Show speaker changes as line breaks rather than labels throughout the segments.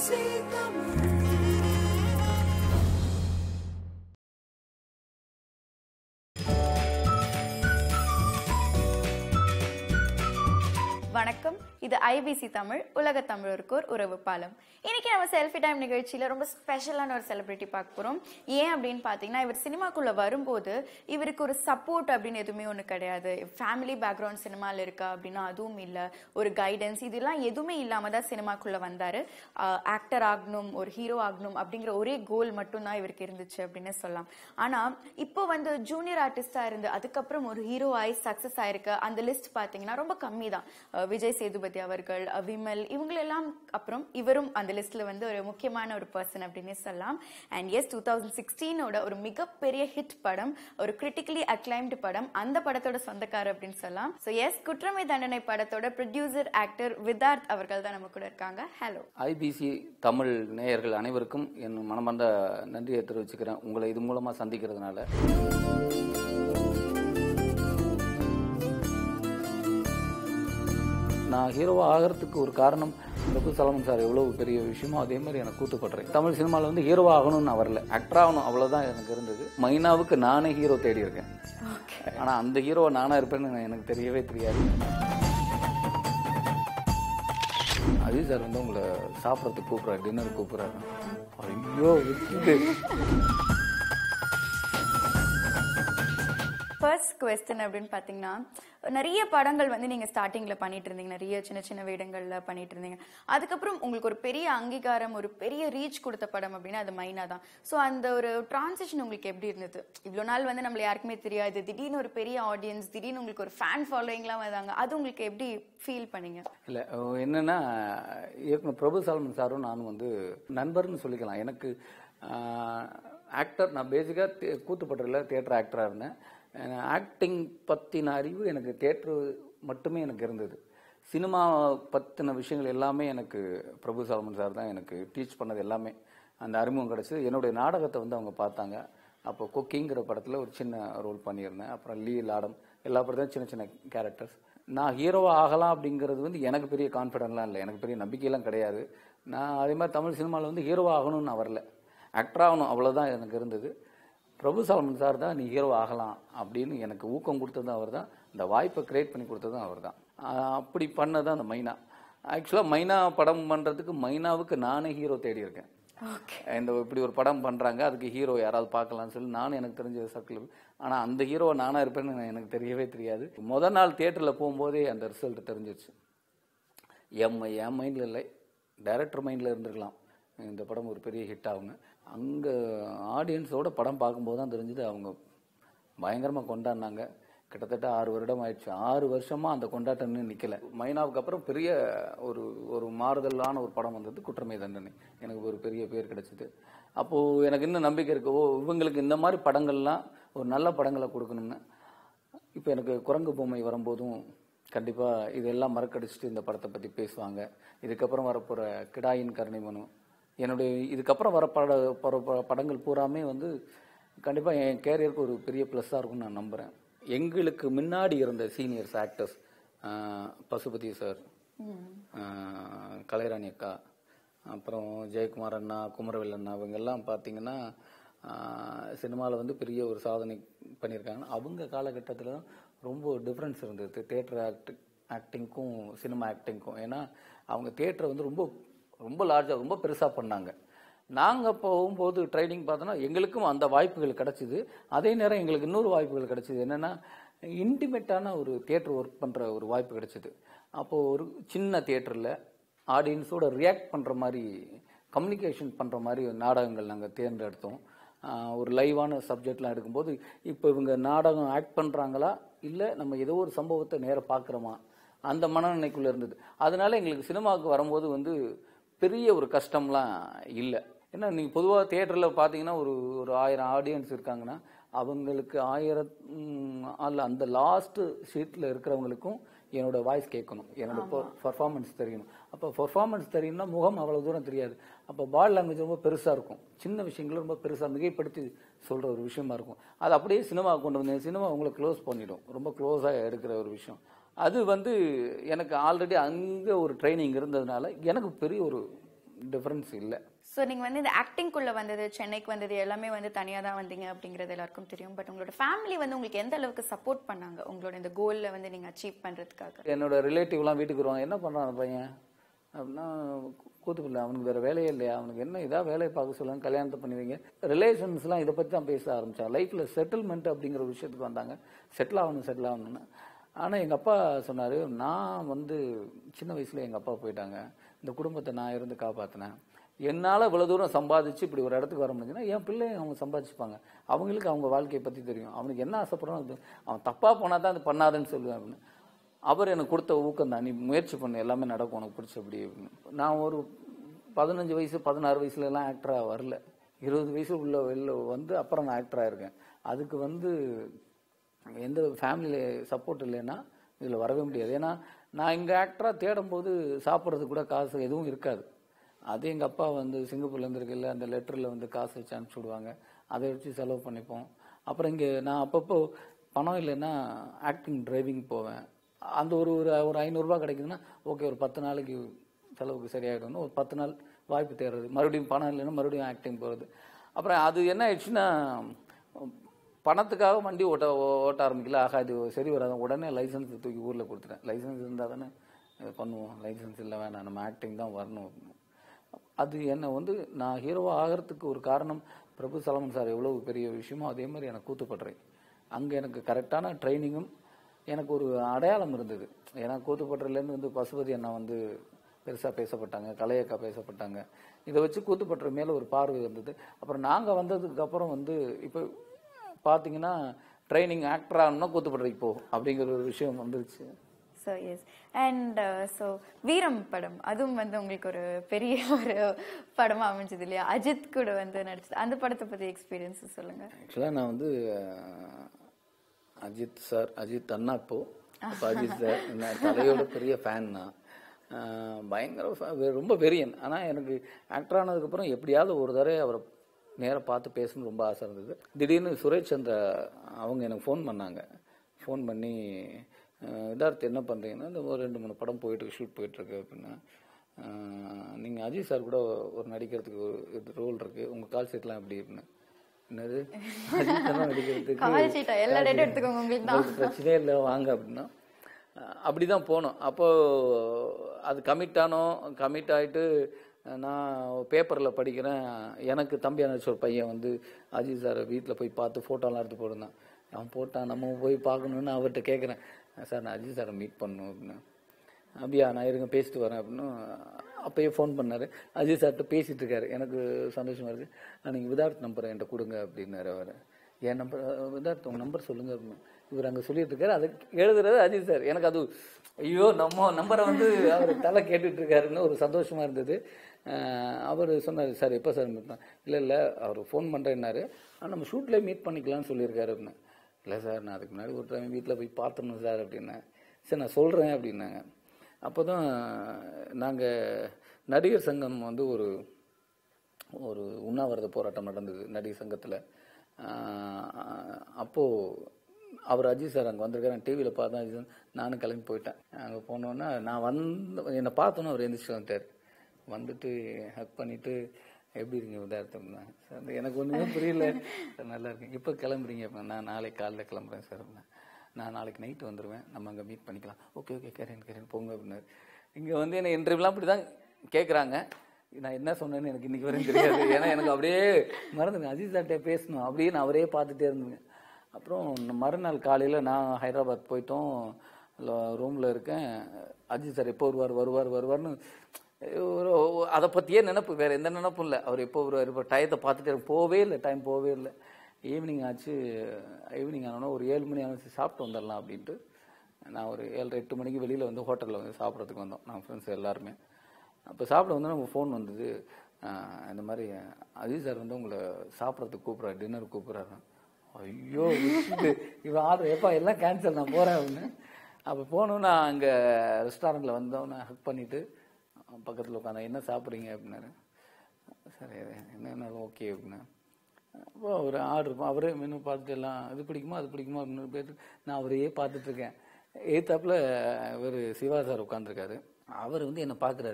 ABC Tamil.
வணக்கம் இது IBC Tamil உலக தமிழருக்கோர் உறவு பாலம் இன்னைக்கு நம்ம செல்ஃபி டைம் நிகழ்ச்சியில ரொம்ப ஸ்பெஷலான ஒரு செலிபிரிட்டி பார்க்க போறோம் ஏன் அப்படின்னு பாத்தீங்கன்னா இவர் சினிமாக்குள்ள வரும்போது இவருக்கு ஒரு சப்போர்ட் அப்படின்னு எதுவுமே ஒண்ணு கிடையாது ஃபேமிலி பேக்ரவுண்ட் சினிமால இருக்கா அப்படின்னா அதுவும் இல்ல ஒரு கைடன்ஸ் இதெல்லாம் எதுவுமே இல்லாம தான் சினிமாக்குள்ள வந்தாரு ஆக்டர் ஆகணும் ஒரு ஹீரோ ஆகணும் அப்படிங்கிற ஒரே கோல் மட்டும் தான் இவருக்கு இருந்துச்சு அப்படின்னு சொல்லலாம் ஆனா இப்போ வந்து ஜூனியர் ஆர்டிஸ்டா இருந்து அதுக்கப்புறம் ஒரு ஹீரோ ஆகி சக்சஸ் ஆயிருக்க அந்த லிஸ்ட் பாத்தீங்கன்னா ரொம்ப கம்மி தான் விஜய் சேதுபதி அவர்கள் அஹ் விமல் இவங்களெல்லாம் அப்புறம் இவரும் அந்த லிஸ்ட்ல வந்து ஒரு முக்கியமான ஒரு பர்சன் அப்படின்னு சொல்லலாம் அண்ட் எஸ் டூ தௌசண்ட் சிக்ஸ்டீனோட ஒரு மிகப்பெரிய ஹிட் படம் ஒரு கிரிட்டிக்கலி அக்ளைம்டு படம் அந்த படத்தோட சொந்தக்காரர் அப்படின்னு சொல்லலாம் ஸோ எஸ் குற்றமை தண்டனை படத்தோட ப்ரொடியூசர் ஆக்டர் விதார்த் அவர்கள் தான் நம்ம கூட இருக்காங்க ஹலோ
ஐபிசி தமிழ் நேயர்கள் அனைவருக்கும் என் மனமார்ந்த நன்றியை தெரிவிச்சுக்கிறேன் உங்களை இது மூலமாக சந்திக்கிறதுனால நான் ஹீரோவா ஆகிறதுக்கு ஒரு காரணம் பிரபு சலமன் சார் எவ்வளவு பெரிய விஷயமோ அதே மாதிரி எனக்கு கூட்டுப்படுறேன் தமிழ் சினிமாவில் வந்து ஹீரோவா ஆகணும்னு நான் வரல ஆக்டர் ஆகணும் அவ்வளவுதான் எனக்கு இருந்தது மைனாவுக்கு நானே ஹீரோ தேடி இருக்கேன் ஆனா அந்த ஹீரோவை நானா இருப்பேன்னு எனக்கு தெரியவே தெரியாது அஜய் சார் வந்து உங்களை சாப்பிட்றதுக்கு கூப்பிட்றாரு டின்னர் கூப்பிட்றாரு ஐயோ விட்டுட்டு
ஃபர்ஸ்ட் கொஸ்டின் அப்படின்னு பார்த்தீங்கன்னா நிறைய படங்கள் வந்து நீங்க ஸ்டார்டிங்ல பண்ணிட்டு இருந்தீங்க நிறைய சின்ன சின்ன வேடங்கள்ல பண்ணிட்டு இருந்தீங்க அதுக்கப்புறம் உங்களுக்கு ஒரு பெரிய அங்கீகாரம் ஒரு பெரிய ரீச் கொடுத்த படம் அப்படின்னா அது மைனா தான் ஸோ அந்த ஒரு டிரான்சிஷன் உங்களுக்கு எப்படி இருந்தது இவ்வளோ நாள் வந்து நம்மள யாருக்குமே தெரியாது திடீர்னு ஒரு பெரிய ஆடியன்ஸ் திடீர்னு உங்களுக்கு ஒரு ஃபேன் ஃபாலோயிங்லாம் வந்தாங்க அது உங்களுக்கு எப்படி ஃபீல் பண்ணீங்க
இல்லை என்னன்னா இயக்குனர் பிரபு சால்மன் சாரும் நானும் வந்து நண்பர்னு சொல்லிக்கலாம் எனக்கு ஆக்டர் நான் பேசிக்காக கூத்துப்பட்டில் தியேட்டர் ஆக்டராக இருந்தேன் ஆக்டிங் பற்றின அறிவு எனக்கு தேட்டர் மட்டுமே எனக்கு இருந்தது சினிமா பற்றின விஷயங்கள் எல்லாமே எனக்கு பிரபு சாலமன் சார் தான் எனக்கு டீச் பண்ணது எல்லாமே அந்த அறிமுகம் கிடச்சிது என்னுடைய நாடகத்தை வந்து அவங்க பார்த்தாங்க அப்போ கொக்கிங்கிற படத்தில் ஒரு சின்ன ரோல் பண்ணியிருந்தேன் அப்புறம் லீ லாடம் எல்லா படத்தையும் சின்ன சின்ன கேரக்டர்ஸ் நான் ஹீரோவா ஆகலாம் அப்படிங்கிறது வந்து எனக்கு பெரிய கான்ஃபிடென்ட்லாம் இல்லை எனக்கு பெரிய நம்பிக்கையெல்லாம் கிடையாது நான் அதே மாதிரி தமிழ் சினிமாவில் வந்து ஹீரோவா ஆகணும்னு நான் வரல ஆக்டர் ஆகணும் அவ்வளோதான் எனக்கு இருந்தது பிரபு சாலமன் சார் தான் நீ ஹீரோ ஆகலாம் அப்படின்னு எனக்கு ஊக்கம் கொடுத்ததும் அவர் தான் இந்த வாய்ப்பை கிரியேட் பண்ணி கொடுத்ததும் அவர் தான் அப்படி பண்ணதான் அந்த மைனா ஆக்சுவலாக மைனா படம் பண்ணுறதுக்கு மைனாவுக்கு நானே ஹீரோ தேடி இருக்கேன் இந்த இப்படி ஒரு படம் பண்ணுறாங்க அதுக்கு ஹீரோ யாராவது பார்க்கலாம்னு சொல்லி நானும் எனக்கு தெரிஞ்ச சர்க்கிள் ஆனால் அந்த ஹீரோவை நானாக இருப்பேன்னு எனக்கு தெரியவே தெரியாது முத நாள் தியேட்டரில் போகும்போதே அந்த ரிசல்ட் தெரிஞ்சிருச்சு என் மை- என் மைண்டில் இல்லை டைரக்டர் மைண்டில் இருந்திருக்கலாம் இந்த படம் ஒரு பெரிய ஹிட் ஆகுங்க அங்கே ஆடியன்ஸோட படம் பார்க்கும்போது தான் தெரிஞ்சது அவங்க பயங்கரமாக கொண்டாடினாங்க கிட்டத்தட்ட ஆறு வருடம் ஆயிடுச்சு ஆறு வருஷமா அந்த கொண்டாட்டம் இன்னும் நிக்கல மைனாவுக்கு அப்புறம் பெரிய ஒரு ஒரு மாறுதலான ஒரு படம் வந்தது குற்றமை தண்டனை எனக்கு ஒரு பெரிய பேர் கிடைச்சது அப்போ எனக்கு இன்னும் நம்பிக்கை இருக்கு ஓ இவங்களுக்கு இந்த மாதிரி படங்கள்லாம் ஒரு நல்ல படங்களை கொடுக்கணும்னு இப்போ எனக்கு குரங்கு பொம்மை வரும்போதும் கண்டிப்பா இதெல்லாம் மறக்கடிச்சிட்டு இந்த படத்தை பத்தி பேசுவாங்க இதுக்கப்புறம் வரப்போற கிடாயின் கருணை மனு என்னுடைய இதுக்கப்புறம் வர பட போற ப- படங்கள் பூராமே வந்து கண்டிப்பா என் கேரியருக்கு ஒரு பெரிய ப்ளஸ்ஸாக இருக்கும்னு நான் நம்புறேன் எங்களுக்கு முன்னாடி இருந்த சீனியர்ஸ் ஆக்டர்ஸ் பசுபதி சார் ஆஹ் கலைராணி அக்கா அப்புறம் ஜெயக்குமார் அண்ணா குமரவேல் அண்ணா இவங்கெல்லாம் பார்த்தீங்கன்னா சினிமாவில் வந்து பெரிய ஒரு சாதனை பண்ணியிருக்காங்க அவங்க காலகட்டத்தில் தான் ரொம்ப டிஃப்ரென்ஸ் இருந்தது தேட்டர் ஆக்ட் ஆக்டிங்க்கும் சினிமா ஆக்டிங்க்கும் ஏன்னா அவங்க தேட்டரை வந்து ரொம்ப ரொம்ப லார்ஜாக ரொம்ப பெருசாக பண்ணாங்க நாங்கள் போகும்போது ட்ரைனிங் பார்த்தோன்னா எங்களுக்கும் அந்த வாய்ப்புகள் கிடைச்சிது அதே நேரம் எங்களுக்கு இன்னொரு வாய்ப்புகள் கிடைச்சிது என்னன்னா இன்டிமேட்டான ஒரு தியேட்டர் ஒர்க் பண்ணுற ஒரு வாய்ப்பு கிடைச்சிது அப்போது ஒரு சின்ன தியேட்டரில் ஆடியன்ஸோட ரியாக்ட் பண்ணுற மாதிரி கம்யூனிகேஷன் பண்ணுற மாதிரி நாடகங்கள் நாங்கள் தேர்ந்தெடுத்தோம் ஆஹ் ஒரு லைவான சப்ஜெக்ட்லாம் எடுக்கும்போது இப்போ இவங்க நாடகம் ஆக்ட் பண்ணுறாங்களா இல்லை நம்ம ஏதோ ஒரு சம்பவத்தை நேராக பார்க்குறோமா அந்த மனநிலைக்குள்ளே இருந்தது அதனால எங்களுக்கு சினிமாவுக்கு வரும்போது வந்து பெரிய ஒரு கஷ்டம்லாம் இல்லை ஏன்னா நீங்கள் பொதுவாக தியேட்டரில் பார்த்தீங்கன்னா ஒரு ஒரு ஆயிரம் ஆடியன்ஸ் இருக்காங்கன்னா அவங்களுக்கு ஆயிரம் அல்ல அந்த லாஸ்ட் சீட்டில் இருக்கிறவங்களுக்கும் என்னோட வாய்ஸ் கேட்கணும் என்னோட பர்ஃபார்மன்ஸ் தெரியணும் அப்போ பர்ஃபார்மன்ஸ் தெரியும்னா முகம் அவ்வளோ தூரம் தெரியாது அப்போ பாடி லாங்குவேஜ் ரொம்ப பெருசாக இருக்கும் சின்ன விஷயங்களும் ரொம்ப பெருசாக மிகைப்படுத்தி சொல்கிற ஒரு விஷயமா இருக்கும் அது அப்படியே சினிமா கொண்டு வந்து சினிமா உங்களை க்ளோஸ் பண்ணிடும் ரொம்ப க்ளோஸாக எடுக்கிற ஒரு விஷயம் அது வந்து எனக்கு ஆல்ரெடி அங்கே ஒரு ட்ரைனிங் இருந்ததுனால எனக்கு பெரிய ஒரு டிஃப்ரென்ஸ் இல்லை
ஸோ நீங்க வந்து இந்த ஆக்டிங்குள்ள வந்தது சென்னைக்கு வந்தது எல்லாமே வந்து தனியா தான் வந்தீங்க அப்படிங்கிறது எல்லாருக்கும் தெரியும் பட் உங்களோட ஃபேமிலி வந்து உங்களுக்கு எந்த அளவுக்கு சப்போர்ட் பண்ணாங்க உங்களோட இந்த கோல்ல வந்து நீங்க அச்சீவ் பண்றதுக்காக
என்னோட ரிலேட்டிவ்லாம் வீட்டுக்கு வருவாங்க என்ன பண்ணுறான் அந்த பையன் அப்படின்னா கூத்துப்பில்லை அவனுக்கு வேற வேலையே இல்லையா அவனுக்கு என்ன இதா வேலையை பார்க்க சொல்லுங்க கல்யாணத்தை பண்ணுவீங்க ரிலேஷன்ஸ்லாம் இதை பற்றி தான் பேச ஆரம்பிச்சாங்க லைஃப்பில் செட்டில்மெண்ட் அப்படிங்கிற ஒரு விஷயத்துக்கு வந்தாங்க செட்டில் ஆகணும் செட்டில் ஆகணும்னு ஆனால் எங்கள் அப்பா சொன்னார் நான் வந்து சின்ன வயசில் எங்கள் அப்பா போயிட்டாங்க இந்த குடும்பத்தை நான் இருந்து காப்பாற்றினேன் என்னால் இவ்வளோ தூரம் சம்பாதிச்சு இப்படி ஒரு இடத்துக்கு வர முடிஞ்சுன்னா என் பிள்ளைங்க அவங்க சம்பாதிச்சுப்பாங்க அவங்களுக்கு அவங்க வாழ்க்கையை பற்றி தெரியும் அவனுக்கு என்ன ஆசைப்படுறான் அது அவன் தப்பாக போனால் தான் அது பண்ணாதுன்னு சொல்லுவேன் அப்படின்னு அவர் எனக்கு கொடுத்த ஊக்கம் தான் நீ முயற்சி பண்ணு எல்லாமே நடக்கும் உனக்கு பிடிச்சபடி அப்படின்னு நான் ஒரு பதினஞ்சு வயசு பதினாறு வயசுல எல்லாம் ஆக்டராக வரல இருபது வயசு உள்ள வெளில வந்து அப்புறம் நான் ஆக்டராக இருக்கேன் அதுக்கு வந்து எந்த ஃபேமிலியில் சப்போர்ட் இல்லைன்னா இதில் வரவே முடியாது ஏன்னா நான் இங்கே ஆக்டராக தேடும்போது சாப்பிட்றதுக்கு கூட காசு எதுவும் இருக்காது அது எங்கள் அப்பா வந்து சிங்கப்பூர்ல இருந்திருக்கல அந்த லெட்டரில் வந்து காசு வச்சு அனுப்பிச்சி விடுவாங்க அதை வச்சு செலவு பண்ணிப்போம் அப்புறம் இங்கே நான் அப்பப்போ பணம் இல்லைன்னா ஆக்டிங் டிரைவிங் போவேன் அந்த ஒரு ஒரு ஒரு ஐநூறுரூவா கிடைக்குதுன்னா ஓகே ஒரு பத்து நாளைக்கு செலவுக்கு சரியாயிடும்னு ஒரு பத்து நாள் வாய்ப்பு தேடுறது மறுபடியும் பணம் இல்லைன்னா மறுபடியும் ஆக்டிங் போகிறது அப்புறம் அது என்ன ஆயிடுச்சுன்னா பணத்துக்காக வண்டி ஓட்ட ஓட்ட ஆரம்பிக்கல ஆகா இது சரி வராது உடனே லைசன்ஸ் தூக்கி ஊரில் கொடுத்துட்டேன் லைசன்ஸ் இருந்தால் தானே இதை பண்ணுவோம் லைசன்ஸ் இல்லை வேணாம் நம்ம ஆக்டிங் தான் வரணும் அப்படின்னு. அது என்ன வந்து நான் ஹீரோவாக ஆகிறதுக்கு ஒரு காரணம் பிரபு சலமன் சார் எவ்வளவு பெரிய விஷயமோ அதே மாதிரி எனக்கு கூத்துப்படுறேன் அங்கே எனக்கு கரெக்டான ட்ரைனிங்கும் எனக்கு ஒரு அடையாளம் இருந்தது ஏன்னா கூத்துப்பட்டுறதுலேருந்து வந்து பசுபதி அண்ணா வந்து பெருசாக பேசப்பட்டாங்க கலையக்கா பேசப்பட்டாங்க இதை வச்சு கூத்துப்பட்டுற மேலே ஒரு பார்வை இருந்தது அப்புறம் நாங்கள் வந்ததுக்கு அப்புறம் வந்து இப்போ பார்த்தீங்கன்னா ட்ரைனிங் ஆக்டர் ஆகணும்னா கூத்துப்பட்டுறைக்கு போ அப்படிங்கிற ஒரு விஷயம் வந்துருச்சு
ஸோ எஸ் அண்ட் ஸோ வீரம் படம் அதுவும் வந்து உங்களுக்கு ஒரு பெரிய ஒரு படமா அமைஞ்சது இல்லையா அஜித் கூட வந்து நடிச்சது அந்த படத்தை பத்தி எக்ஸ்பீரியன்ஸ் சொல்லுங்க
ஆக்சுவலாக நான் வந்து அஹ், அஜித் சார் அஜித் அண்ணா இப்போ அப்போ அஜித் சார் நான் தலையோட பெரிய ஃபேன் நான் அஹ், பயங்கர fa- வெ- ரொம்ப வெறியன் ஆனால் எனக்கு ஆக்டர் ஆனதுக்கப்புறம் எப்படியாவது ஒரு தடவை அவரை நேராக பார்த்து பேசணும்னு ரொம்ப ஆசை இருந்தது திடீர்னு சுரேஷ் சந்திரா அவங்க எனக்கு ஃபோன் பண்ணாங்க ஃபோன் பண்ணி அஹ், இதார்த்து என்ன பண்ணுறீங்கன்னா இந்த ஒரு ரெண்டு மூணு படம் போயிட்டு ஷூட் போயிட்டுருக்கு அப்படின்னா நீங்கள் அஜித் சார் கூட ஒரு நடிக்கிறதுக்கு ஒரு ரோல் இருக்குது உங்கள் கால் சீட்லாம் எப்படி அப்படின்னு என்னது அஜித் சார் நடிக்கிறதுக்கு
கால் சீட்டா எல்லா டேட்டும் எடுத்துக்கோங்க உங்களுக்கு தான்
உங்களுக்கு பிரச்சனையே இல்லை வாங்க அப்படின்னா அஹ் அப்படிதான் போனோம் அப்போ அது கமிட் ஆனோம் கமிட் ஆயிட்டு நான் பேப்பரில் படிக்கிறேன் எனக்கு தம்பி அனுப்பிச்ச ஒரு பையன் வந்து அஜித் சார் வீட்டில் போய் பார்த்து ஃபோட்டோலாம் எடுத்து போடுந்தான் அவன் போட்டான் நம்ம போய் பார்க்கணுன்னு அவர்கிட்ட கேட்குறேன் சார் நான் அஜித் சாரை மீட் பண்ணணும் அப்படின்னு அப்படியா நான் இருங்க பேசிட்டு வரேன் அப்படின்னு அப்பயே ஃபோன் பண்ணாரு அஜித் சார்கிட்ட பேசிட்டு இருக்காரு எனக்கு சந்தோஷமா இருக்கு "அஹ் நீங்க விதார்த் நம்பர் என்கிட்ட கொடுங்க அப்படின்னாரு அவர் என் நம்பர் விதார்த் உங்க நம்பர் சொல்லுங்க அப்படின்னு இவர் அங்க சொல்லிட்டு இருக்காரு அதை எழுதுறது அஜித் சார் எனக்கு அது ஐயோ நம்ம நம்பரை வந்து அவர் தலை கேட்டுட்டு இருக்காருன்னு ஒரு சந்தோஷமா இருந்தது அவர் சொன்னார் சார் எப்போ சார் மீட் பண்ண இல்லை இல்லை அவர் ஃபோன் பண்ணுறேன்னாரு ஆனால் நம்ம ஷூட்லேயே மீட் பண்ணிக்கலாம்னு சொல்லியிருக்காரு அப்படின்னு இல்லை சார் நான் அதுக்கு முன்னாடி ஒரு டைம் வீட்டில் போய் பார்த்தணும் சார் அப்படின்னேன் சரி நான் சொல்கிறேன் அப்படின்னாங்க அப்போ தான் நாங்கள் நடிகர் சங்கம் வந்து ஒரு ஒரு உண்ணாவிரத போராட்டம் நடந்தது நடிகர் சங்கத்தில் அப்போது அவர் அஜித் சார் அங்கே வந்திருக்காரு டிவியில் பார்த்தா அஜித் சார் நானும் கிளம்பி போயிட்டேன் அங்கே போனோன்னா நான் வந்து என்னை பார்த்தோன்னே அவர் எந்திரிச்சு வந்துட்டார் வந்துட்டு ஹக் பண்ணிட்டு எப்படி இருக்கீங்க உதாரணம்னா சார் எனக்கு ஒன்றுமே புரியல சார் நல்லா இருக்கேன் இப்போ கிளம்புறீங்க அப்ப நான் நாளைக்கு காலைல கிளம்புறேன் சார் அப்படின்னா நான் நாளைக்கு நைட்டு வந்துடுவேன் நம்ம அங்கே மீட் பண்ணிக்கலாம் ஓகே ஓகே கேரேன் கேரேன் போங்க அப்படின்னாரு இங்கே வந்து என்ன இன்டர்வியூலாம் அப்படி தான் கேட்குறாங்க நான் என்ன சொன்னேன்னு எனக்கு இன்னைக்கு வரையும் தெரியாது ஏன்னா எனக்கு அப்படியே மறந்துங்க அஜித் சார்கிட்ட பேசணும் அப்படியே நான் அவரே பார்த்துட்டே இருந்தேங்க அப்புறம் மறுநாள் காலையில் நான் ஹைதராபாத் போயிட்டோம் ரூமில் இருக்கேன் அஜித் சார் எப்போ வருவார் வருவார் வருவார்னு ஒரு அதை பற்றியே நினப்பு வேறு எந்த நினப்பும் இல்லை அவர் எப்போ வருவார் இப்போ டயத்தை பார்த்துட்டு எனக்கு போகவே இல்லை டைம் போகவே இல்லை ஈவினிங் ஆச்சு ஈவினிங் ஆனோன்னா ஒரு ஏழு மணி ஆச்சு சாப்பிட்டு வந்துடலாம் அப்படின்ட்டு நான் ஒரு ஏழரை எட்டு மணிக்கு வெளியில் வந்து ஹோட்டலில் வந்து சாப்பிட்றதுக்கு வந்தோம் நான் ஃப்ரெண்ட்ஸ் எல்லாருமே அப்போ சாப்பிட வந்து நம்ம ஃபோன் வந்தது ஆஹ் இந்த மாதிரி அஜித் சார் வந்து உங்களை சாப்பிட்றதுக்கு கூப்பிட்றாரு டின்னர் கூப்பிட்றாரு ஐயோ விட்டுட்டு, இவன் ஆர்டர் எப்பா எல்லாம் கேன்சல் நான் போகிறேன் அப்படின்னு அப்போ போனோம் நான் அங்கே ரெஸ்டாரண்ட்டில் வந்தோன்னே ஹக் பண்ணிவிட்டு பக்கத்தில் உட்காந்து என்ன சாப்பிட்றீங்க அப்படின்னாரு சரி என்ன ஓகே அப்படின்னா அப்போ ஒரு ஆர்டர் அவரே மெனு பார்த்துட்டு எல்லாம் இது பிடிக்குமா அது பிடிக்குமா அப்படின்னு பேர் நான் அவரையே பார்த்துட்டு இருக்கேன் ஏத்தாப்புல ஒரு சிவா சார் உட்காந்துருக்காரு அவர் வந்து என்னை பார்க்குறாரு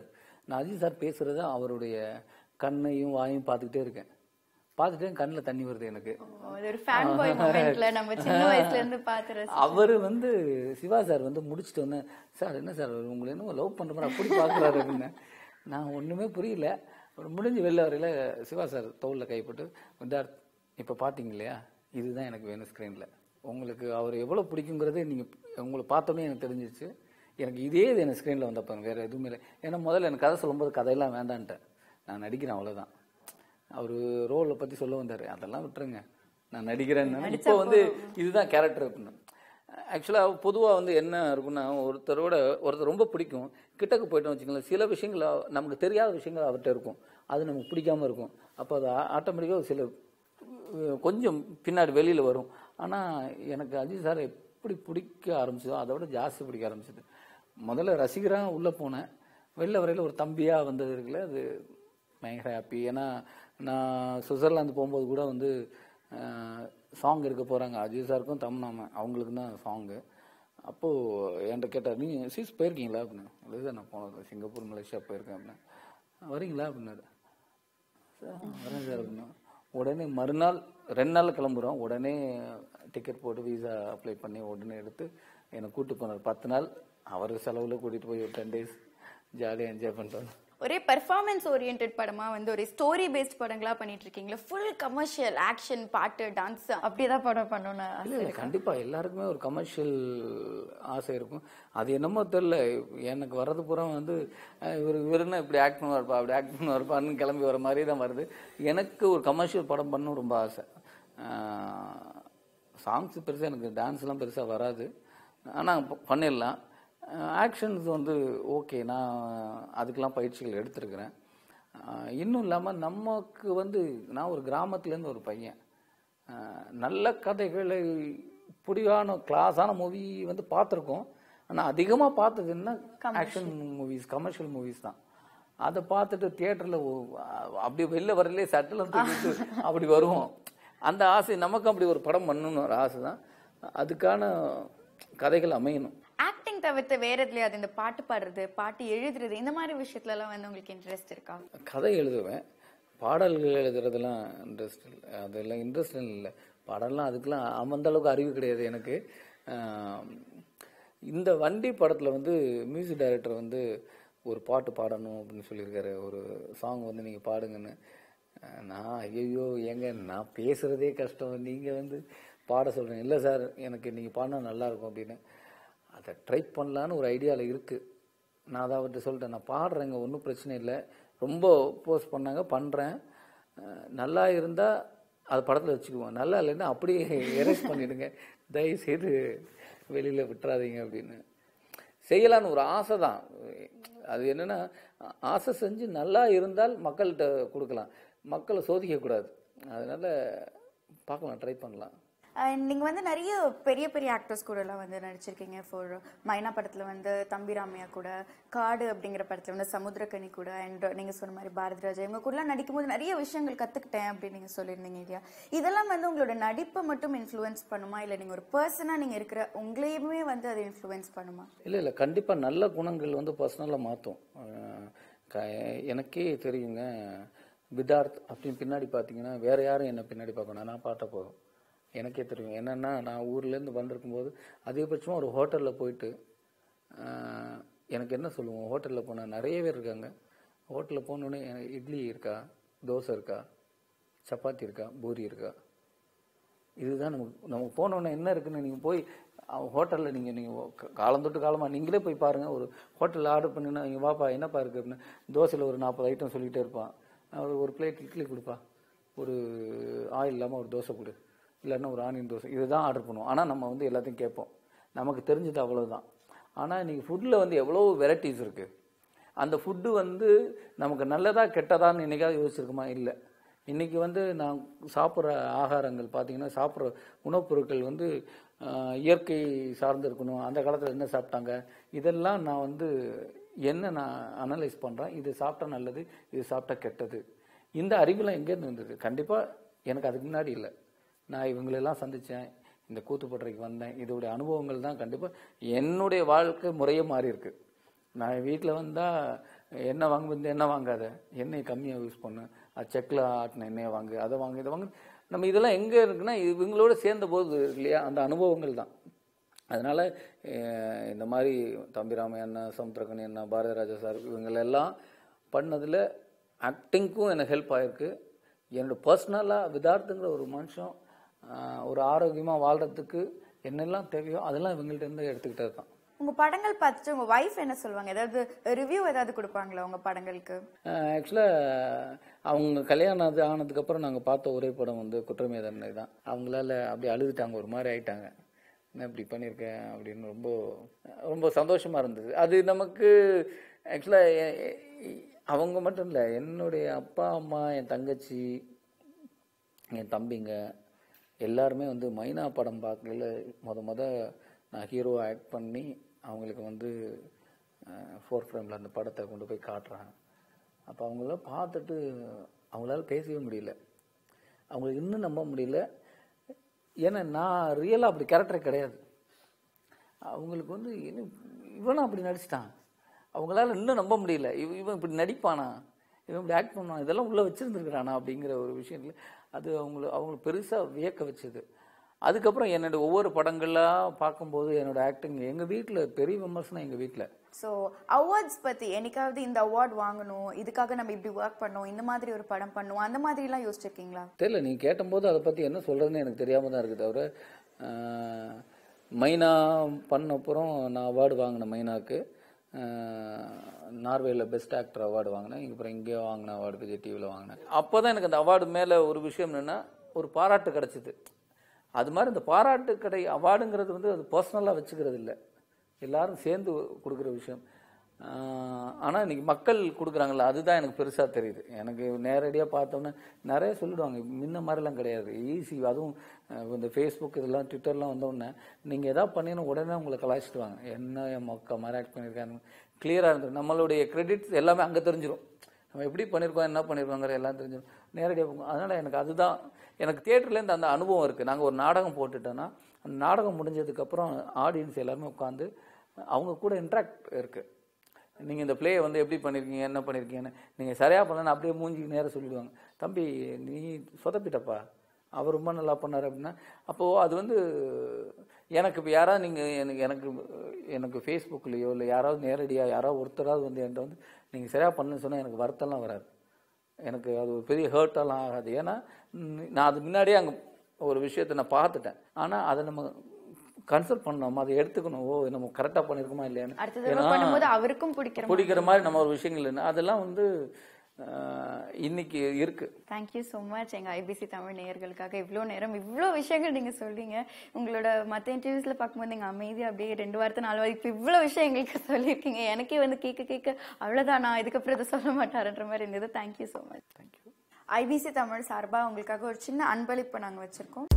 நான் அஜித் சார் பேசுறத அவருடைய கண்ணையும் வாயும் பார்த்துக்கிட்டே இருக்கேன் பார்த்துட்டே கண்ணில் தண்ணி வருது எனக்கு
அது ஒரு ஃபேன் பாய் மொமெண்ட்ல நம்ம சின்ன வயசுல இருந்து பார்த்து ரசி-
அவர் வந்து சிவா சார் வந்து முடிச்சுட்டு வந்தேன் சார் என்ன சார் உங்களை என்ன லவ் பண்ற மாதிரி அப்படி பார்க்குறாரு அப்படின்னு நான் ஒண்ணுமே புரியல அப்புறம் முடிஞ்சு வெளில வரையில சிவா சார் தோளில் கைப்பட்டு வித்தார்த் இப்போ பார்த்தீங்க இல்லையா இதுதான் எனக்கு வேணும் ஸ்க்ரீனில் உங்களுக்கு அவர் எவ்வளோ பிடிக்குங்கிறது நீங்கள் உங்களை பார்த்தோன்னே எனக்கு தெரிஞ்சிச்சு எனக்கு இதே இது எனக்கு ஸ்க்ரீனில் வந்தப்போ வேற எதுவுமே இல்லை ஏன்னா முதல்ல எனக்கு கதை சொல்லும்போது கதையெல்லாம் வேண்டான்ட்டேன் நான் நடிக்கிறேன் அவ்வளோதான் அவர் ரோலை பற்றி சொல்ல வந்தார் அதெல்லாம் விட்டுருங்க நான் நடிக்கிறேன்னு இப்போ வந்து இதுதான் கேரக்டர் அப்படின்னு ஆக்சுவலாக பொதுவாக வந்து என்ன இருக்குன்னா ஒருத்தரோட ஒருத்தர் ரொம்ப பிடிக்கும் கிட்டக்கு போயிட்டோம் வச்சுக்கோங்களேன் சில விஷயங்கள் அவ- நமக்கு தெரியாத விஷயங்கள் அவர்கிட்ட இருக்கும் அது நமக்கு பிடிக்காம இருக்கும் அப்போ அது ஆட்டோமேட்டிக்காக சில அஹ், கொஞ்சம் பின்னாடி வெளியில் வரும் ஆனால் எனக்கு அஜித் சார் எப்படி பிடிக்க ஆரம்பிச்சதோ அதை விட ஜாஸ்தி பிடிக்க ஆரம்பிச்சது முதல்ல ரசிகராக உள்ளே போனேன் வெளில வரையில் ஒரு தம்பியாக வந்தது இருக்குல்ல அது பயங்கர ஹாப்பி ஏன்னா நான் சுவிட்சர்லாந்து போகும்போது கூட வந்து சாங் இருக்க போகிறாங்க அஜித் சாருக்கும் தமிழ்நாம அவங்களுக்கு தான் சாங்கு அப்போது என்கிட்ட கேட்டார் நீ சீஸ் போயிருக்கீங்களா அப்படின்னு இல்லை சார் நான் போனது சிங்கப்பூர் மலேசியா போயிருக்கேன் அப்படின்னு வரீங்களா அப்படின்னாரு சார் வரேன் சார் அப்படின்னா உடனே மறுநாள் ரெண்டு நாள் கிளம்புறோம் உடனே டிக்கெட் போட்டு விசா அப்ளை பண்ணி உடனே எடுத்து என்னை கூட்டு போனார் பத்து நாள் அவர் செலவில் கூட்டிகிட்டு போய் ஒரு டென் டேஸ் ஜாலியாக என்ஜாய் பண்ணிட்டு
ஒரே பெர்ஃபார்மன்ஸ் ஓரியன்ட் படமா வந்து ஒரு ஸ்டோரி பேஸ்ட் படங்களா பண்ணிட்டு இருக்கீங்களா ஃபுல் கமர்ஷியல் ஆக்ஷன் பாட்டு டான்ஸ் அப்படிதான் படம் பண்ணணும்
இல்ல இல்ல கண்டிப்பா எல்லாருக்குமே ஒரு கமர்ஷியல் ஆசை இருக்கும் அது என்னமோ தெரியல எனக்கு வர்றது பூரா வந்து அஹ், இவர் இவருன்னு இப்படி ஆக்ட் பண்ணுவார்ப்பா அப்படி ஆக்ட் பண்ணுவார்ப்பான்னு கிளம்பி வர மாதிரி தான் வருது எனக்கு ஒரு கமர்ஷியல் படம் பண்ணணும் ரொம்ப ஆசை சாங்ஸ் பெருசாக எனக்கு டான்ஸ்லாம் பெருசாக வராது ஆனால் பண்ணிடலாம் ஆக்ஷன்ஸ் வந்து ஓகே நான் அதுக்கெல்லாம் பயிற்சிகள் எடுத்திருக்கிறேன் அஹ், இன்னும் இல்லாமல் நமக்கு வந்து நான் ஒரு கிராமத்துலேருந்து ஒரு பையன் அஹ், நல்ல கதைகளை புடிவான கிளாஸான மூவி வந்து பார்த்துருக்கோம் ஆனால் அதிகமாக பார்த்தது என்ன ஆக்ஷன் மூவிஸ் கமர்ஷியல் மூவிஸ் தான் அதை பார்த்துட்டு தியேட்டரில் அப்படி வெளில வரலே சட்டெல்லாம் தூக்கிட்டு அப்படி வருவோம் அந்த ஆசை நமக்கு அப்படி ஒரு படம் பண்ணணும்னு ஒரு ஆசை தான் அதுக்கான கதைகள் அமையணும்
ஆக்டிங் தவிர்த்து வேற எதுலயாவது இந்த பாட்டு பாடுறது பாட்டு எழுதுறது இந்த மாதிரி விஷயத்துல எல்லாம் வந்து உங்களுக்கு இன்ட்ரெஸ்ட் இருக்கா
கதை எழுதுவேன் பாடல்கள் எழுதுறதெல்லாம் இன்ட்ரெஸ்ட் இல்லை அதெல்லாம் இன்ட்ரெஸ்ட் இல்லை பாடல்லாம் அதுக்கெல்லாம் அந்த அளவுக்கு அறிவு கிடையாது எனக்கு ஆம், இந்த வண்டி படத்தில் வந்து மியூசிக் டைரக்டர் வந்து ஒரு பாட்டு பாடணும் அப்படின்னு சொல்லியிருக்காரு ஒரு சாங் வந்து நீங்கள் பாடுங்கன்னு அஹ், நான் ஐயோ ஏங்க நான் பேசுறதே கஷ்டம் நீங்கள் வந்து பாட சொல்கிறேன் இல்லை சார் எனக்கு நீங்கள் பாடினா நல்லா இருக்கும் அப்படின்னு அதை ட்ரை பண்ணலான்னு ஒரு ஐடியாவில் இருக்குது நான் அதை அவர்கிட்ட சொல்லிட்டேன் நான் பாடுறேங்க ஒன்றும் பிரச்சனை இல்லை ரொம்ப போஸ்ட் பண்ணாங்க பண்ணுறேன் நல்லா இருந்தால் அது படத்தில் வச்சுக்குவோம் நல்லா இல்லைன்னா அப்படியே எரேஸ் பண்ணிடுங்க தயவு செய்து வெளியில் விட்டுறாதீங்க அப்படின்னு செய்யலான்னு ஒரு ஆசை தான் அது என்னன்னா ஆசை செஞ்சு நல்லா இருந்தால் மக்கள்கிட்ட கொடுக்கலாம் மக்களை சோதிக்கக்கூடாது அதனால பார்க்கலாம் ட்ரை பண்ணலாம்
And நீங்க வந்து நிறைய பெரிய பெரிய ஆக்டர்ஸ் கூட எல்லாம் வந்து நடிச்சிருக்கீங்க ஃபார் மைனா படத்துல வந்து தம்பி ராமையா கூட காடு அப்படிங்கிற படத்துல வந்து சமுத்திரக்கனி கூட அண்ட் நீங்க சொன்ன மாதிரி பாரதி ராஜா இவங்க கூட எல்லாம் நடிக்கும்போது நிறைய விஷயங்கள் கத்துக்கிட்டேன் அப்படின்னு நீங்க சொல்லியிருந்தீங்க இல்லையா இதெல்லாம் வந்து உங்களோட நடிப்பை மட்டும் இன்ஃப்ளூயன்ஸ் பண்ணுமா இல்ல நீங்க ஒரு பர்சனா நீங்க இருக்கிற உங்களையுமே வந்து அது இன்ஃப்ளூயன்ஸ் பண்ணுமா
இல்லை இல்லை கண்டிப்பாக நல்ல குணங்கள் வந்து பர்சனலாக மாற்றும் எனக்கே தெரியுங்க விதார்த் அப்படின்னு பின்னாடி பார்த்தீங்கன்னா வேற யாரும் என்ன பின்னாடி பார்க்கணும் நான் பார்த்தா போதும் எனக்கே தெரியும் என்னன்னா நான் ஊர்லேருந்து வந்திருக்கும் போது அதிகபட்சமாக ஒரு ஹோட்டலில் போயிட்டு ஆஹ், எனக்கு என்ன சொல்லுவோம் ஹோட்டலில் போனால் நிறைய பேர் இருக்காங்க ஹோட்டலில் போனோடனே இட்லி இருக்கா தோசை இருக்கா சப்பாத்தி இருக்கா பூரி இருக்கா இதுதான் நமக்கு நமக்கு போனோன்னே என்ன இருக்குன்னு நீங்கள் போய் ஹோட்டலில் நீங்கள் நீங்கள் காலம் தொட்டு காலமாக நீங்களே போய் பாருங்கள் ஒரு ஹோட்டலில் ஆர்டர் பண்ணினா இங்கே வாப்பா என்னப்பா இருக்கு அப்படின்னு தோசையில் ஒரு நாற்பது ஐட்டம் சொல்லிகிட்டே இருப்பான் அவர் ஒரு பிளேட் இட்லி கொடுப்பா ஒரு ஆயில் இல்லாமல் ஒரு தோசை கொடு இல்லைன்னா ஒரு ஆனியன் தோசை இதுதான் ஆர்டர் பண்ணுவோம் ஆனால் நம்ம வந்து எல்லாத்தையும் கேட்போம் நமக்கு தெரிஞ்சது அவ்வளவுதான் ஆனால் இன்னைக்கு ஃபுட்டில் வந்து எவ்வளோ வெரைட்டிஸ் இருக்குது அந்த ஃபுட்டு வந்து நமக்கு நல்லதா கெட்டதான்னு என்னைக்காவது யோசிச்சிருக்குமா இல்லை இன்னைக்கு வந்து நான் சாப்பிட்ற ஆகாரங்கள் பார்த்தீங்கன்னா சாப்பிட்ற உணவுப் பொருட்கள் வந்து ஆஹ், இயற்கை சார்ந்து இருக்கணும் அந்த காலத்தில் என்ன சாப்பிட்டாங்க இதெல்லாம் நான் வந்து என்ன நான் அனலைஸ் பண்ணுறேன் இது சாப்பிட்டா நல்லது இது சாப்பிட்டா கெட்டது இந்த அறிவுலாம் எங்கேருந்து வந்தது கண்டிப்பாக எனக்கு அதுக்கு முன்னாடி இல்லை நான் இவங்களெல்லாம் சந்தித்தேன் இந்த கூத்துப்பட்டறைக்கு வந்தேன் இதோடைய அனுபவங்கள் தான் கண்டிப்பாக என்னுடைய வாழ்க்கை முறையே மாறி இருக்கு நான் வீட்டில் வந்தால் எண்ணெய் வாங்கும்போது இந்த எண்ணெய் வாங்காத எண்ணெய் கம்மியாக யூஸ் பண்ணு அது செக்கில் ஆட்டின எண்ணெயை வாங்கு அதை வாங்கு இதை வாங்கு நம்ம இதெல்லாம் எங்கே இருக்குன்னா இவங்களோட சேர்ந்த போது இருக்கு இல்லையா அந்த அனுபவங்கள் தான் அதனால அஹ், இந்த மாதிரி தம்பிராம அண்ணா சமுத்திரகனி அண்ணா பாரதிராஜா சார் இவங்களெல்லாம் பண்ணதில் ஆக்டிங்க்கும் எனக்கு ஹெல்ப் ஆயிருக்கு என்னோட பர்சனலாக விதார்த்துங்கிற ஒரு மனுஷன் அஹ், ஒரு ஆரோக்கியமாக வாழ்கிறதுக்கு என்னெல்லாம் தேவையோ அதெல்லாம் இவங்கள்ட்ட இருந்து எடுத்துக்கிட்டது தான்
உங்க படங்கள் பார்த்துட்டு உங்க வைஃப் என்ன சொல்லுவாங்க ஏதாவது ரிவ்யூ ஏதாவது கொடுப்பாங்களா உங்க படங்களுக்கு
ஆக்சுவலாக அவங்க கல்யாணம் அது ஆனதுக்கப்புறம் நாங்கள் பார்த்த ஒரே படம் வந்து குற்றமே தண்டனை தான் அவங்களால அப்படி அழுதுட்டாங்க ஒரு மாதிரி ஆயிட்டாங்க என்ன இப்படி பண்ணியிருக்கேன் அப்படின்னு ரொம்ப ரொம்ப சந்தோஷமா இருந்தது அது நமக்கு ஆக்சுவலாக அவங்க மட்டும் இல்லை என்னுடைய அப்பா அம்மா என் தங்கச்சி என் தம்பிங்க எல்லாருமே வந்து மைனா படம் பார்க்கல முத முத நான் ஹீரோ ஆக்ட் பண்ணி அவங்களுக்கு வந்து ஃபோர் ஃப்ரேமில் அந்த படத்தை கொண்டு போய் காட்டுறேன் அப்போ அவங்கள பார்த்துட்டு அவங்களால பேசவே முடியல அவங்களுக்கு இன்னும் நம்ப முடியல ஏன்னா நான் ரியலாக அப்படி கேரக்டர் கிடையாது அவங்களுக்கு வந்து என்ன இவனும் அப்படி நடிச்சிட்டான் அவங்களால இன்னும் நம்ப முடியல இவ இவன் இப்படி நடிப்பானா இவன் இப்படி ஆக்ட் பண்ணுவான் இதெல்லாம் உள்ள வச்சிருந்துருக்கிறானா அப்படிங்கிற ஒரு விஷயத்துல அது அவங்கள அவங்களுக்கு பெருசா வியக்க வச்சது அதுக்கப்புறம் என்னோட ஒவ்வொரு படங்கள்லாம் பார்க்கும்போது என்னோட ஆக்டிங் எங்க வீட்டில் பெரிய விமர்சனம் எங்க வீட்டில்
ஸோ அவார்ட்ஸ் பத்தி என்னைக்காவது இந்த அவார்ட் வாங்கணும் இதுக்காக நம்ம இப்படி ஒர்க் பண்ணோம் இந்த மாதிரி ஒரு படம் பண்ணுவோம் அந்த மாதிரி எல்லாம் யோசிச்சிருக்கீங்களா
தெரியல நீ கேட்டபோது அதை பற்றி என்ன சொல்கிறதுன்னு எனக்கு தெரியாமல் தான் இருக்குது தவிர ஆஹ், மைனா பண்ண அப்புறம் நான் அவார்டு வாங்கினேன் மைனாக்கு நார்வேல பெஸ்ட் ஆக்டர் அவார்டு வாங்கினேன் அப்புறம் இங்கேயோ வாங்கின அவார்டு விஜய் டிவியில் வாங்கினேன் அப்போ தான் எனக்கு அந்த அவார்டு மேலே ஒரு விஷயம் என்னென்னா ஒரு பாராட்டு கிடச்சிது அது மாதிரி இந்த பாராட்டு கடை அவார்டுங்கிறது வந்து அது பர்சனலாக வச்சுக்கிறது இல்லை எல்லாரும் சேர்ந்து கொடுக்குற விஷயம் ஆஹ் ஆனா இன்னைக்கு மக்கள் கொடுக்குறாங்கல்ல அதுதான் எனக்கு பெருசா தெரியுது எனக்கு நேரடியா பார்த்தோன்னே நிறைய சொல்லிடுவாங்க முன்ன மாதிரிலாம் கிடையாது ஈஸி அதுவும் அஹ் இந்த ஃபேஸ்புக் இதெல்லாம் ட்விட்டர்லாம் வந்தோடனே நீங்க ஏதாவது பண்ணீங்கன்னா உடனே உங்களை கலாய்ச்சிடுவாங்க என்ன என் மக்கள் மாதிரி ஆக்ட் பண்ணியிருக்காங்க கிளியரா இருந்தது நம்மளுடைய கிரெடிட்ஸ் எல்லாமே அங்க தெரிஞ்சிடும் நம்ம எப்படி பண்ணியிருக்கோம் என்ன பண்ணியிருக்கோங்கிற எல்லாம் தெரிஞ்சிடும் நேரடியாக போகும் அதனால எனக்கு அதுதான் எனக்கு தியேட்டர்லேருந்து அந்த அனுபவம் இருக்கு நாங்க ஒரு நாடகம் போட்டுட்டோன்னா அந்த நாடகம் முடிஞ்சதுக்கப்புறம் ஆடியன்ஸ் எல்லாருமே உட்காந்து அவங்க கூட இன்ட்ராக்ட் இருக்கு நீங்க இந்த பிளேயை வந்து எப்படி பண்ணிருக்கீங்க என்ன பண்ணிருக்கீங்கன்னு நீங்க சரியா பண்ணலன்னு அப்படியே மூஞ்சிக்கு நேரம் சொல்லிடுவாங்க தம்பி நீ சொதப்பிட்டப்பா அவர் ரொம்ப நல்லா பண்ணாரு அப்படின்னா அப்போ அது வந்து எனக்கு இப்போ யாராவது நீங்க எனக்கு எனக்கு எனக்கு ஃபேஸ்புக்லயோ இல்லை யாராவது நேரடியா யாராவது ஒருத்தராவது வந்து என்கிட்ட வந்து நீங்க சரியா பண்ணுன்னு சொன்னா எனக்கு வருத்தம்லாம் வராது எனக்கு அது ஒரு பெரிய ஹர்ட்டெல்லாம் ஆகாது ஏன்னா ம், நான் அது முன்னாடியே அங்கே ஒரு விஷயத்தை நான் பார்த்துட்டேன் ஆனால் அதை நம்ம கன்சல்ட் பண்ணணும் அதை எடுத்துக்கணும் ஓ நம்ம கரெக்டாக பண்ணியிருக்கோமா இல்லையான்னு
அடுத்த தடவை பண்ணும்போது அவருக்கும் பிடிக்கிற
பிடிக்கிற மாதிரி நம்ம ஒரு விஷயங்கள் இல்லைன்னா அதெல்லாம் வந்து ஆஹ், இன்னைக்கு இருக்கு
தேங்க்யூ ஸோ மச் எங்க ஐபிசி தமிழ் நேயர்களுக்காக இவ்வளோ நேரம் இவ்வளோ விஷயங்கள் நீங்க சொல்றீங்க உங்களோட மற்ற இன்டர்வியூஸ்ல பார்க்கும்போது நீங்க அமைதியா அப்படியே ரெண்டு வாரத்தை நாலு வாரம் இப்போ இவ்வளோ விஷயம் எங்களுக்கு சொல்லியிருக்கீங்க எனக்கே வந்து கேட்க கேட்க அவ்வளோதானா இதுக்கப்புறம் இதை சொல்ல மாட்டாருன்ற மாதிரி இருந்தது thank you so much
thank you
IBC Tamil சார்பா உங்களுக்காக ஒரு சின்ன அன்பளிப்பு நாங்க வச்சிருக்கோம்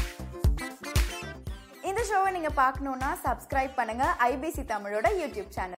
இந்த ஷோவை நீங்க பார்க்கணும்னா சப்ஸ்கிரைப் பண்ணுங்க ஐபிசி தமிழோட யூடியூப் சேனல்